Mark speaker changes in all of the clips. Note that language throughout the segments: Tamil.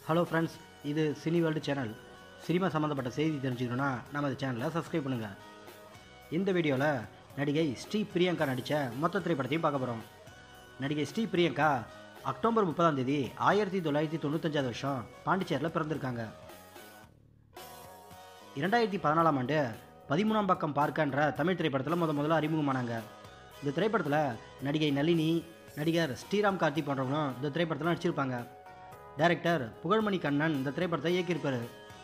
Speaker 1: ஹலோ ஃப்ரெண்ட்ஸ் இது சினி வேர்ல்டு சேனல் சினிமா சம்மந்தப்பட்ட செய்தி தெரிஞ்சுக்கணுன்னா நம்ம இந்த சேனலை சப்ஸ்கிரைப் பண்ணுங்கள் இந்த வீடியோவில் நடிகை ஸ்ரீ பிரியங்கா நடித்த மொத்த திரைப்படத்தையும் பார்க்க போகிறோம் நடிகை ஸ்ரீ பிரியங்கா அக்டோபர் முப்பதாம் தேதி ஆயிரத்தி தொள்ளாயிரத்தி தொண்ணூத்தஞ்சாவது வருஷம் பாண்டிச்சேரியில் பிறந்திருக்காங்க இரண்டாயிரத்தி பதினாலாம் ஆண்டு பதிமூணாம் பக்கம் பார்க்கன்ற தமிழ் திரைப்படத்தில் முத முதல்ல அறிமுகமானாங்க இந்த திரைப்படத்தில் நடிகை நளினி நடிகர் ஸ்ரீராம் கார்த்தி போன்றவங்களும் இந்த திரைப்படத்தில் நடிச்சிருப்பாங்க டைரக்டர் புகழ்மணி கண்ணன் இந்த திரைப்படத்தை இயக்கியிருப்பாரு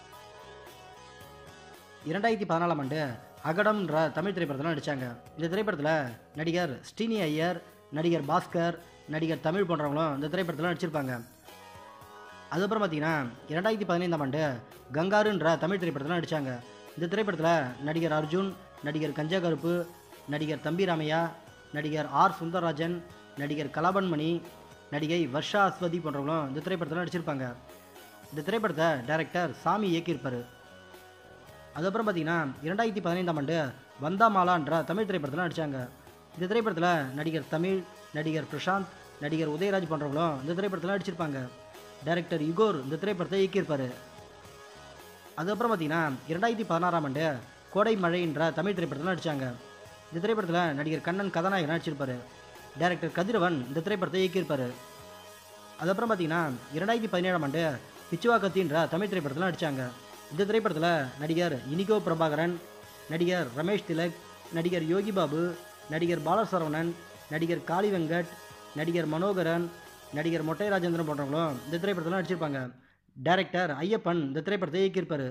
Speaker 1: இரண்டாயிரத்தி பதினாலாம் ஆண்டு அகடம்ன்ற தமிழ் திரைப்படத்தில் நடித்தாங்க இந்த திரைப்படத்தில் நடிகர் ஸ்ரீனி ஐயர் நடிகர் பாஸ்கர் நடிகர் தமிழ் போன்றவங்களும் இந்த திரைப்படத்தில் நடிச்சிருப்பாங்க அதுக்கப்புறம் பார்த்தீங்கன்னா இரண்டாயிரத்தி பதினைந்தாம் ஆண்டு கங்காருன்ற தமிழ் திரைப்படத்தில் நடித்தாங்க இந்த திரைப்படத்தில் நடிகர் அர்ஜுன் நடிகர் கஞ்சா கருப்பு நடிகர் தம்பி ராமையா நடிகர் ஆர் சுந்தரராஜன் நடிகர் கலாபன்மணி நடிகை வர்ஷா அஸ்வதி போன்றவங்களும் இந்த திரைப்படத்தில் நடிச்சிருப்பாங்க இந்த திரைப்படத்தை டைரக்டர் சாமி இயக்கியிருப்பார் அதுக்கப்புறம் பார்த்தீங்கன்னா இரண்டாயிரத்தி பதினைந்தாம் ஆண்டு வந்தா மாலான்ற தமிழ் திரைப்படத்தில் நடித்தாங்க இந்த திரைப்படத்தில் நடிகர் தமிழ் நடிகர் பிரசாந்த் நடிகர் உதயராஜ் போன்றவங்களும் இந்த திரைப்படத்தில் நடிச்சிருப்பாங்க டைரக்டர் யுகோர் இந்த திரைப்படத்தை இயக்கியிருப்பார் அதுக்கப்புறம் பார்த்தீங்கன்னா இரண்டாயிரத்தி பதினாறாம் ஆண்டு கோடை மழைன்ற தமிழ் திரைப்படத்தில் நடித்தாங்க இந்த திரைப்படத்தில் நடிகர் கண்ணன் கதாநாயகன் நடிச்சிருப்பாரு டைரக்டர் கதிரவன் இந்த திரைப்படத்தை இயக்கியிருப்பார் அதுக்கப்புறம் பார்த்தீங்கன்னா இரண்டாயிரத்தி பதினேழாம் ஆண்டு பிச்சுவா கத்தின்ற தமிழ் திரைப்படத்தில் நடித்தாங்க இந்த திரைப்படத்தில் நடிகர் இனிகோ பிரபாகரன் நடிகர் ரமேஷ் திலக் நடிகர் யோகி பாபு நடிகர் பாலசரவணன் நடிகர் காளி வெங்கட் நடிகர் மனோகரன் நடிகர் மொட்டை ராஜேந்திரன் போன்றவங்களும் இந்த திரைப்படத்தில் நடிச்சிருப்பாங்க டைரக்டர் ஐயப்பன் இந்த திரைப்படத்தை இயக்கியிருப்பார்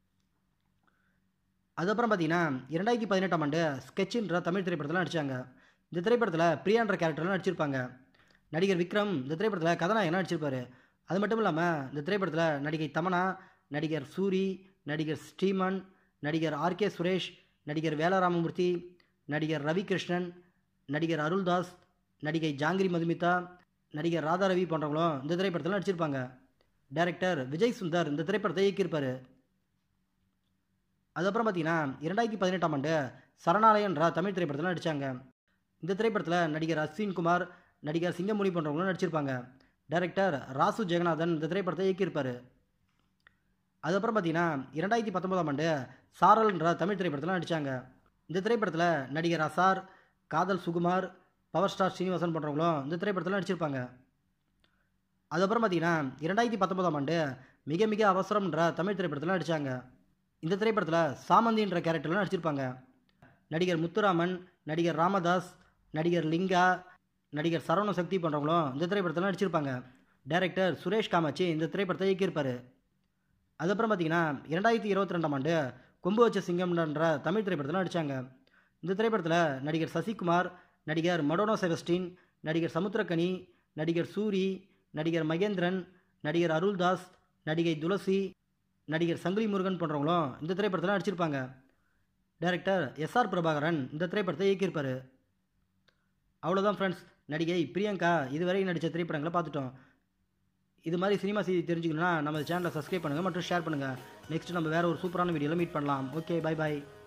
Speaker 1: அதுக்கப்புறம் பார்த்தீங்கன்னா இரண்டாயிரத்தி பதினெட்டாம் ஆண்டு ஸ்கெட்சின்ற தமிழ் திரைப்படத்தில் நடித்தாங்க இந்த திரைப்படத்தில் பிரியான்ற கேரக்டரில் நடிச்சிருப்பாங்க நடிகர் விக்ரம் இந்த திரைப்படத்தில் கதாநாயகனாக நடிச்சிருப்பாரு அது மட்டும் இல்லாமல் இந்த திரைப்படத்தில் நடிகை தமனா நடிகர் சூரி நடிகர் ஸ்ரீமன் நடிகர் ஆர்கே சுரேஷ் நடிகர் வேலராமமூர்த்தி நடிகர் ரவிகிருஷ்ணன் நடிகர் அருள்தாஸ் நடிகை ஜாங்கிரி மதுமிதா நடிகர் ராதாரவி போன்றவங்களும் இந்த திரைப்படத்தில் நடிச்சிருப்பாங்க டைரக்டர் விஜய் சுந்தர் இந்த திரைப்படத்தை இயக்கியிருப்பார் அதுக்கப்புறம் பார்த்தீங்கன்னா இரண்டாயிரத்தி பதினெட்டாம் ஆண்டு சரணாலயன்ற தமிழ் திரைப்படத்தில் நடித்தாங்க இந்த திரைப்படத்தில் நடிகர் அஸ்வின் குமார் நடிகர் சிங்கமொழி போன்றவங்களும் நடிச்சிருப்பாங்க டைரக்டர் ராசு ஜெகநாதன் இந்த திரைப்படத்தை இயக்கியிருப்பார் அதுக்கப்புறம் பார்த்தீங்கன்னா இரண்டாயிரத்தி பத்தொன்பதாம் ஆண்டு சாரல்ன்ற தமிழ் திரைப்படத்தில் நடித்தாங்க இந்த திரைப்படத்தில் நடிகர் அசார் காதல் சுகுமார் பவர் ஸ்டார் ஸ்ரீனிவாசன் போன்றவங்களும் இந்த திரைப்படத்தில் நடிச்சிருப்பாங்க அதுக்கப்புறம் பார்த்தீங்கன்னா இரண்டாயிரத்தி பத்தொன்பதாம் ஆண்டு மிக மிக அவசரம்ன்ற தமிழ் திரைப்படத்தில் நடித்தாங்க இந்த திரைப்படத்தில் சாமந்தின்ற கேரக்டரில் நடிச்சிருப்பாங்க நடிகர் முத்துராமன் நடிகர் ராமதாஸ் நடிகர் லிங்கா நடிகர் சரவண சக்தி போன்றவங்களும் இந்த திரைப்படத்தில் நடிச்சிருப்பாங்க டைரக்டர் சுரேஷ் காமாட்சி இந்த திரைப்படத்தை இயக்கியிருப்பார் அதுக்கப்புறம் பார்த்தீங்கன்னா இரண்டாயிரத்தி இருபத்தி ரெண்டாம் ஆண்டு கொம்பு வச்ச சிங்கம்ன்ற தமிழ் திரைப்படத்தில் நடித்தாங்க இந்த திரைப்படத்தில் நடிகர் சசிகுமார் நடிகர் மடோனோ செபஸ்டின் நடிகர் சமுத்திரக்கனி நடிகர் சூரி நடிகர் மகேந்திரன் நடிகர் அருள்தாஸ் நடிகை துளசி நடிகர் சங்கிலி முருகன் போன்றவங்களும் இந்த திரைப்படத்தில் நடிச்சிருப்பாங்க டைரக்டர் எஸ்ஆர் பிரபாகரன் இந்த திரைப்படத்தை இயக்கியிருப்பார் அவ்வளோதான் ஃப்ரெண்ட்ஸ் நடிகை பிரியங்கா இதுவரை நடித்த திரைப்படங்களை பார்த்துட்டோம் இது மாதிரி சினிமா செய்தி தெரிஞ்சுக்கணுன்னா நம்ம சேனலை சப்ஸ்கிரைப் பண்ணுங்கள் மற்றும் ஷேர் பண்ணுங்கள் நெக்ஸ்ட் நம்ம வேறு ஒரு சூப்பரான வீடியோவில் மீட் பண்ணலாம் ஓகே பை பாய்